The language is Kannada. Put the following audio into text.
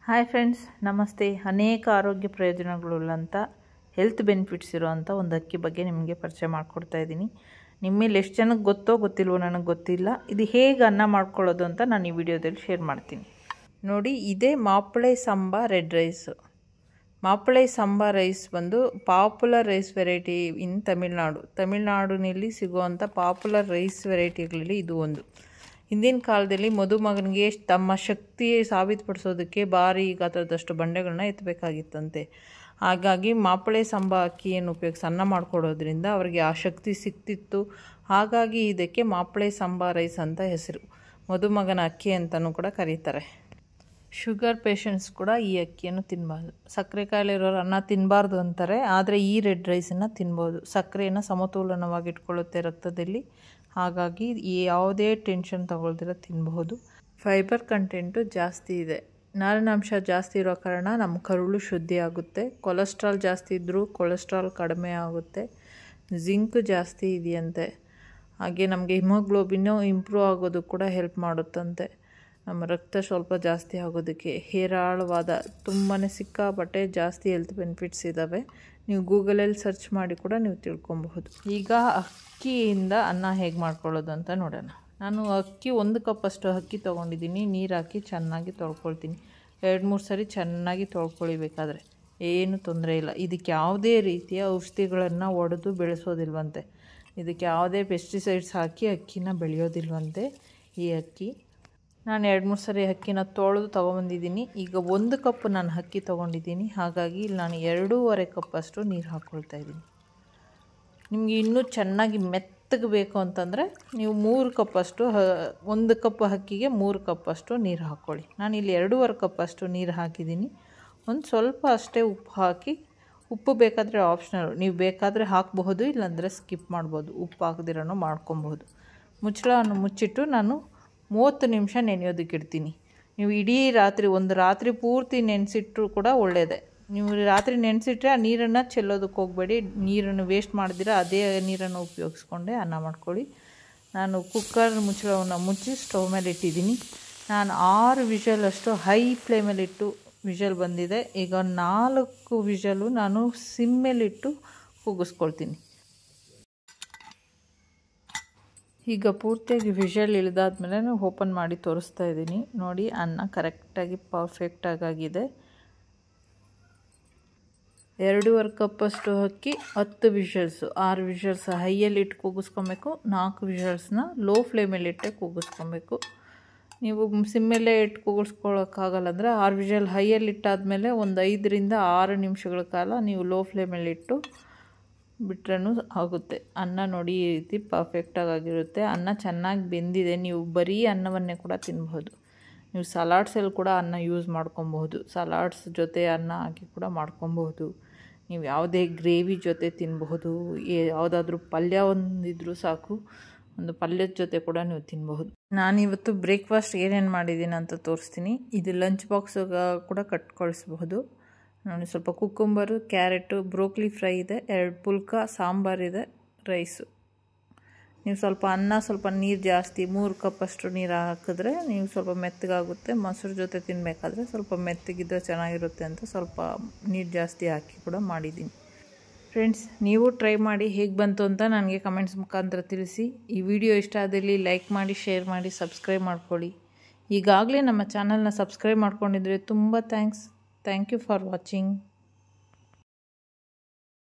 ಹಾಯ್ ಫ್ರೆಂಡ್ಸ್ ನಮಸ್ತೆ ಅನೇಕ ಆರೋಗ್ಯ ಪ್ರಯೋಜನಗಳುಳ್ಳಂಥ ಹೆಲ್ತ್ ಬೆನಿಫಿಟ್ಸ್ ಇರೋವಂಥ ಒಂದು ಅಕ್ಕಿ ಬಗ್ಗೆ ನಿಮಗೆ ಪರಿಚಯ ಮಾಡಿಕೊಡ್ತಾ ಇದ್ದೀನಿ ನಿಮ್ಮಲ್ಲಿ ಎಷ್ಟು ಜನಕ್ಕೆ ಗೊತ್ತೋ ಗೊತ್ತಿಲ್ವೋ ನನಗೆ ಗೊತ್ತಿಲ್ಲ ಇದು ಹೇಗೆ ಅನ್ನ ಮಾಡ್ಕೊಳ್ಳೋದು ಅಂತ ನಾನು ಈ ವಿಡಿಯೋದಲ್ಲಿ ಶೇರ್ ಮಾಡ್ತೀನಿ ನೋಡಿ ಇದೇ Mappillai Samba red rice Mappillai Samba rice ಬಂದು popular rice variety in Tamil Nadu ತಮಿಳ್ನಾಡಿನಲ್ಲಿ ಸಿಗುವಂಥ ಪಾಪ್ಯುಲರ್ ರೈಸ್ ವೆರೈಟಿಗಳಲ್ಲಿ ಇದು ಒಂದು ಹಿಂದಿನ ಕಾಲದಲ್ಲಿ ಮದುಮಗನಿಗೆ ತಮ್ಮ ಶಕ್ತಿ ಸಾಬೀತುಪಡಿಸೋದಕ್ಕೆ ಭಾರಿ ಗಾತ್ರದಷ್ಟು ಬಂಡೆಗಳನ್ನ ಎತ್ತಬೇಕಾಗಿತ್ತಂತೆ ಹಾಗಾಗಿ ಮಾಪಳೆ ಸಂಬಾ ಅಕ್ಕಿಯನ್ನು ಉಪಯೋಗಿಸಿ ಅನ್ನ ಮಾಡ್ಕೊಡೋದ್ರಿಂದ ಅವರಿಗೆ ಆ ಶಕ್ತಿ ಸಿಕ್ತಿತ್ತು ಹಾಗಾಗಿ ಇದಕ್ಕೆ ಮಾಪಳೆ ಸಂಬಾ ರೈಸ್ ಅಂತ ಹೆಸರು ಮದುಮಗನ ಅಕ್ಕಿ ಅಂತಲೂ ಕೂಡ ಕರೀತಾರೆ ಶುಗರ್ ಪೇಷಂಟ್ಸ್ ಕೂಡ ಈ ಅಕ್ಕಿಯನ್ನು ತಿನ್ನಬಾರ್ದು ಸಕ್ಕರೆ ಕಾಯಿಲೆ ಇರೋರು ಅನ್ನ ತಿನ್ನಬಾರ್ದು ಅಂತಾರೆ ಆದರೆ ಈ ರೆಡ್ ರೈಸನ್ನು ತಿನ್ಬೋದು ಸಕ್ಕರೆಯನ್ನು ಸಮತೋಲನವಾಗಿ ಇಟ್ಕೊಳ್ಳುತ್ತೆ ರಕ್ತದಲ್ಲಿ ಹಾಗಾಗಿ ಈ ಯಾವುದೇ ಟೆನ್ಷನ್ ತಗೊಳ್ದಿರ ತಿನ್ನಬಹುದು ಫೈಬರ್ ಕಂಟೆಂಟು ಜಾಸ್ತಿ ಇದೆ ನಾರಿನಾಂಶ ಜಾಸ್ತಿ ಇರೋ ಕಾರಣ ನಮ್ಮ ಕರುಳು ಶುದ್ಧಿ ಆಗುತ್ತೆ ಕೊಲೆಸ್ಟ್ರಾಲ್ ಜಾಸ್ತಿ ಇದ್ದರೂ ಕೊಲೆಸ್ಟ್ರಾಲ್ ಕಡಿಮೆ ಆಗುತ್ತೆ ಜಿಂಕ್ ಜಾಸ್ತಿ ಇದೆಯಂತೆ ಹಾಗೆ ನಮಗೆ ಹಿಮೋಗ್ಲೋಬಿನ್ನು ಇಂಪ್ರೂವ್ ಆಗೋದು ಕೂಡ ಹೆಲ್ಪ್ ಮಾಡುತ್ತಂತೆ ನಮ್ಮ ರಕ್ತ ಸ್ವಲ್ಪ ಜಾಸ್ತಿ ಆಗೋದಕ್ಕೆ ಹೇರಾಳವಾದ ತುಂಬಾ ಸಿಕ್ಕಾಪಟ್ಟೆ ಜಾಸ್ತಿ ಹೆಲ್ತ್ ಬೆನಿಫಿಟ್ಸ್ ಇದ್ದಾವೆ ನೀವು ಗೂಗಲಲ್ಲಿ ಸರ್ಚ್ ಮಾಡಿ ಕೂಡ ನೀವು ತಿಳ್ಕೊಬಹುದು ಈಗ ಅಕ್ಕಿಯಿಂದ ಅನ್ನ ಹೇಗೆ ಮಾಡ್ಕೊಳ್ಳೋದು ಅಂತ ನೋಡೋಣ ನಾನು ಅಕ್ಕಿ ಒಂದು ಕಪ್ಪಷ್ಟು ಅಕ್ಕಿ ತೊಗೊಂಡಿದ್ದೀನಿ ನೀರು ಹಾಕಿ ಚೆನ್ನಾಗಿ ತೊಳ್ಕೊಳ್ತೀನಿ ಎರಡು ಮೂರು ಸರಿ ಚೆನ್ನಾಗಿ ತೊಳ್ಕೊಳಿಬೇಕಾದ್ರೆ ಏನು ತೊಂದರೆ ಇಲ್ಲ ಇದಕ್ಕೆ ಯಾವುದೇ ರೀತಿಯ ಔಷಧಿಗಳನ್ನು ಒಡೆದು ಬೆಳೆಸೋದಿಲ್ವಂತೆ ಇದಕ್ಕೆ ಯಾವುದೇ ಪೆಸ್ಟಿಸೈಡ್ಸ್ ಹಾಕಿ ಅಕ್ಕಿನ ಬೆಳೆಯೋದಿಲ್ವಂತೆ ಈ ಅಕ್ಕಿ ನಾನು ಎರಡು ಮೂರು ಸರಿ ಅಕ್ಕಿನ ತೊಳೆದು ತೊಗೊಬಂದಿದ್ದೀನಿ ಈಗ ಒಂದು ಕಪ್ ನಾನು ಅಕ್ಕಿ ತೊಗೊಂಡಿದ್ದೀನಿ ಹಾಗಾಗಿ ಇಲ್ಲಿ ನಾನು ಎರಡೂವರೆ ಕಪ್ಪಷ್ಟು ನೀರು ಹಾಕ್ಕೊಳ್ತಾ ಇದ್ದೀನಿ ನಿಮಗೆ ಇನ್ನೂ ಚೆನ್ನಾಗಿ ಮೆತ್ತಗೆ ಬೇಕು ಅಂತಂದರೆ ನೀವು ಮೂರು ಕಪ್ಪಷ್ಟು ಹ ಒಂದು ಕಪ್ ಅಕ್ಕಿಗೆ ಮೂರು ಕಪ್ಪಷ್ಟು ನೀರು ಹಾಕ್ಕೊಳ್ಳಿ ನಾನು ಇಲ್ಲಿ ಎರಡೂವರೆ ಕಪ್ಪಷ್ಟು ನೀರು ಹಾಕಿದ್ದೀನಿ ಒಂದು ಸ್ವಲ್ಪ ಅಷ್ಟೇ ಉಪ್ಪು ಹಾಕಿ ಉಪ್ಪು ಬೇಕಾದರೆ ಆಪ್ಷನಲ್ ನೀವು ಬೇಕಾದರೆ ಹಾಕಬಹುದು ಇಲ್ಲಾಂದರೆ ಸ್ಕಿಪ್ ಮಾಡ್ಬೋದು ಉಪ್ಪು ಹಾಕದಿರೋನು ಮಾಡ್ಕೊಬಹುದು ಮುಚ್ಚಳವನ್ನು ಮುಚ್ಚಿಟ್ಟು ನಾನು ಮೂವತ್ತು ನಿಮಿಷ ನೆನೆಯೋದಕ್ಕೆ ಇಡ್ತೀನಿ ನೀವು ಇಡೀ ರಾತ್ರಿ ಒಂದು ರಾತ್ರಿ ಪೂರ್ತಿ ನೆನೆಸಿಟ್ರು ಕೂಡ ಒಳ್ಳೆಯದೇ ನೀವು ರಾತ್ರಿ ನೆನೆಸಿಟ್ರೆ ಆ ನೀರನ್ನು ಚೆಲ್ಲೋದಕ್ಕೆ ಹೋಗಬೇಡಿ ನೀರನ್ನು ವೇಸ್ಟ್ ಮಾಡಿದಿರ ಅದೇ ನೀರನ್ನು ಉಪಯೋಗಿಸ್ಕೊಂಡೆ ಅನ್ನ ಮಾಡ್ಕೊಳ್ಳಿ ನಾನು ಕುಕ್ಕರ್ ಮುಚ್ಚಳವನ್ನು ಮುಚ್ಚಿ ಸ್ಟವ್ ಮೇಲೆ ಇಟ್ಟಿದ್ದೀನಿ ನಾನು ಆರು ವಿಷಲಷ್ಟು ಹೈ ಫ್ಲೇಮಲ್ಲಿಟ್ಟು ವಿಷಲ್ ಬಂದಿದೆ ಈಗ ನಾಲ್ಕು ವಿಷಲು ನಾನು ಸಿಮ್ಮೇಲಿಟ್ಟು ಕೂಗಿಸ್ಕೊಳ್ತೀನಿ ಈಗ ಪೂರ್ತಿಯಾಗಿ ವಿಷಲ್ ಇಳಿದಾದ್ಮೇಲೆ ಓಪನ್ ಮಾಡಿ ತೋರಿಸ್ತಾ ಇದ್ದೀನಿ ನೋಡಿ ಅನ್ನ ಕರೆಕ್ಟಾಗಿ ಪರ್ಫೆಕ್ಟಾಗಿದೆ ಎರಡೂವರೆ ಕಪ್ಪಷ್ಟು ಅಕ್ಕಿ ಹತ್ತು ವಿಷಲ್ಸು ಆರು ವಿಷಲ್ಸ್ ಹೈಯಲ್ಲಿ ಇಟ್ಟು ಕೂಗಿಸ್ಕೊಬೇಕು ನಾಲ್ಕು ವಿಷಲ್ಸ್ನ ಲೋ ಫ್ಲೇಮಲ್ಲಿ ಇಟ್ಟೆ ಕೂಗಿಸ್ಕೊಬೇಕು ನೀವು ಸಿಮ್ಮಲ್ಲೇ ಇಟ್ಟು ಕೂಗಿಸ್ಕೊಳ್ಳೋಕ್ಕಾಗಲ್ಲ ಅಂದರೆ ಆರು ವಿಷಲ್ ಹೈಯಲ್ಲಿ ಇಟ್ಟಾದಮೇಲೆ ಒಂದು ಐದರಿಂದ ಆರು ನಿಮಿಷಗಳ ಕಾಲ ನೀವು ಲೋ ಫ್ಲೇಮಲ್ಲಿ ಇಟ್ಟು ಬಿಟ್ರೂ ಆಗುತ್ತೆ ಅನ್ನ ನೋಡಿ ಈ ರೀತಿ ಪರ್ಫೆಕ್ಟಾಗಿ ಆಗಿರುತ್ತೆ ಅನ್ನ ಚೆನ್ನಾಗಿ ಬೆಂದಿದೆ ನೀವು ಬರೀ ಅನ್ನವನ್ನೇ ಕೂಡ ತಿನ್ಬಹುದು ನೀವು ಸಲಾಡ್ಸಲ್ಲಿ ಕೂಡ ಅನ್ನ ಯೂಸ್ ಮಾಡ್ಕೊಬಹುದು ಸಲಾಡ್ಸ್ ಜೊತೆ ಅನ್ನ ಹಾಕಿ ಕೂಡ ಮಾಡ್ಕೊಬಹುದು ನೀವು ಯಾವುದೇ ಗ್ರೇವಿ ಜೊತೆ ತಿನ್ನಬಹುದು ಯಾವುದಾದ್ರೂ ಪಲ್ಯ ಒಂದಿದ್ರೂ ಸಾಕು ಒಂದು ಪಲ್ಯದ ಜೊತೆ ಕೂಡ ನೀವು ತಿನ್ನಬಹುದು ನಾನಿವತ್ತು ಬ್ರೇಕ್ಫಾಸ್ಟ್ ಏನೇನು ಮಾಡಿದ್ದೀನಿ ಅಂತ ತೋರಿಸ್ತೀನಿ ಇದು ಲಂಚ್ ಬಾಕ್ಸ್ ಕೂಡ ಕಟ್ಕೊಳಿಸ್ಬಹುದು ನೋಡಿ ಸ್ವಲ್ಪ ಕುಕ್ಕುಂಬರು ಕ್ಯಾರೆಟು ಬ್ರೋಕ್ಲಿ ಫ್ರೈ ಇದೆ ಎರಡು ಪುಲ್ಕ ಸಾಂಬಾರಿದೆ ರೈಸು ನೀವು ಸ್ವಲ್ಪ ಅನ್ನ ಸ್ವಲ್ಪ ನೀರು ಜಾಸ್ತಿ ಮೂರು ಕಪ್ಪಷ್ಟು ನೀರು ಹಾಕಿದ್ರೆ ನೀವು ಸ್ವಲ್ಪ ಮೆತ್ತಗಾಗುತ್ತೆ ಮೊಸರು ಜೊತೆ ತಿನ್ನಬೇಕಾದ್ರೆ ಸ್ವಲ್ಪ ಮೆತ್ತಗಿದ್ರೆ ಚೆನ್ನಾಗಿರುತ್ತೆ ಅಂತ ಸ್ವಲ್ಪ ನೀರು ಜಾಸ್ತಿ ಹಾಕಿ ಕೂಡ ಮಾಡಿದ್ದೀನಿ ಫ್ರೆಂಡ್ಸ್ ನೀವು ಟ್ರೈ ಮಾಡಿ ಹೇಗೆ ಬಂತು ಅಂತ ನನಗೆ ಕಮೆಂಟ್ಸ್ ಮುಖಾಂತರ ತಿಳಿಸಿ ಈ ವಿಡಿಯೋ ಇಷ್ಟ ಆದಲ್ಲಿ ಲೈಕ್ ಮಾಡಿ ಶೇರ್ ಮಾಡಿ ಸಬ್ಸ್ಕ್ರೈಬ್ ಮಾಡ್ಕೊಳ್ಳಿ ಈಗಾಗಲೇ ನಮ್ಮ ಚಾನಲ್ನ ಸಬ್ಸ್ಕ್ರೈಬ್ ಮಾಡ್ಕೊಂಡಿದ್ರೆ ತುಂಬ thanks thank you for watching